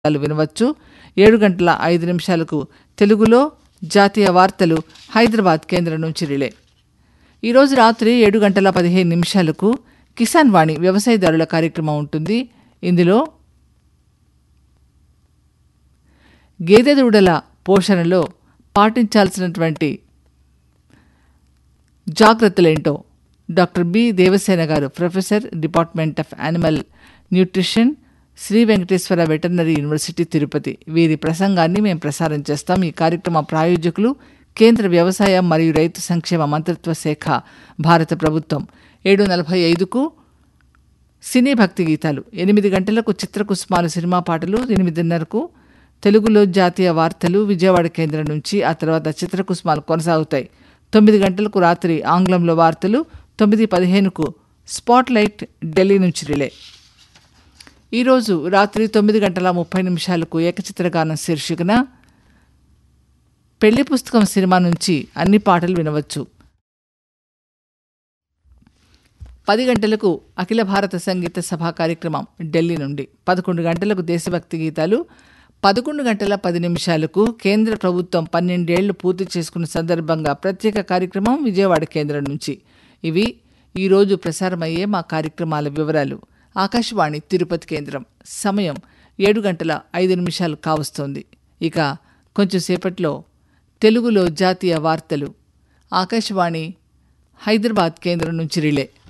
వార్తలు వినవచ్చు ఏడు గంటల ఐదు నిమిషాలకు తెలుగులో జాతీయ వార్తలు హైదరాబాద్ కేంద్రం నుంచి రిలే ఈరోజు రాత్రి ఏడు గంటల పదిహేను నిమిషాలకు కిసాన్ వాణి వ్యవసాయదారుల కార్యక్రమం ఉంటుంది ఇందులో గేదె దూడల పోషణలో పాటించాల్సినటువంటి జాగ్రత్తలేంటో doctor B Devasena garu professor department of animal nutrition Sri Venkateswara veterinary university Tirupati వీరి ప్రసంగాన్ని మేము ప్రసారం చేస్తాం ఈ కార్యక్రమ ప్రాయోజకులు కేంద్ర వ్యవసాయ మరియు రైతు సంక్షేమ మంత్రిత్వ శాఖ భారత ప్రభుత్వం ఏడు నలభై ఐదుకు సినీ భక్తి గీతాలు ఎనిమిది గంటలకు చిత్రకుసుమాలు సినిమా పాటలు ఎనిమిదిన్నరకు తెలుగులో జాతీయ వార్తలు విజయవాడ కేంద్రం నుంచి ఆ తర్వాత చిత్రకుసుమాలు కొనసాగుతాయి తొమ్మిది గంటలకు రాత్రి ఆంగ్లంలో వార్తలు తొమ్మిది పదిహేనుకు స్పాట్లైట్ ఢిల్లీ నుంచి రిలే ఈరోజు రాత్రి తొమ్మిది గంటల ముప్పై నిమిషాలకు ఏకచిత్రగానం శీర్షికన పెళ్లి పుస్తకం సినిమా నుంచి అన్ని పాటలు వినవచ్చు పది గంటలకు అఖిల భారత సంగీత సభా కార్యక్రమం ఢిల్లీ నుండి పదకొండు గంటలకు దేశభక్తి గీతాలు పదకొండు గంటల పది నిమిషాలకు కేంద్ర ప్రభుత్వం పన్నెండేళ్లు పూర్తి చేసుకున్న సందర్భంగా ప్రత్యేక కార్యక్రమం విజయవాడ కేంద్రం నుంచి ఇవి ఈరోజు ప్రసారమయ్యే మా కార్యక్రమాల వివరాలు ఆకాశవాణి తిరుపతి కేంద్రం సమయం ఏడు గంటల ఐదు నిమిషాలు కావస్తోంది ఇక కొంచెం సేపట్లో తెలుగులో జాతీయ వార్తలు ఆకాశవాణి హైదరాబాద్ కేంద్రం నుంచి రిలే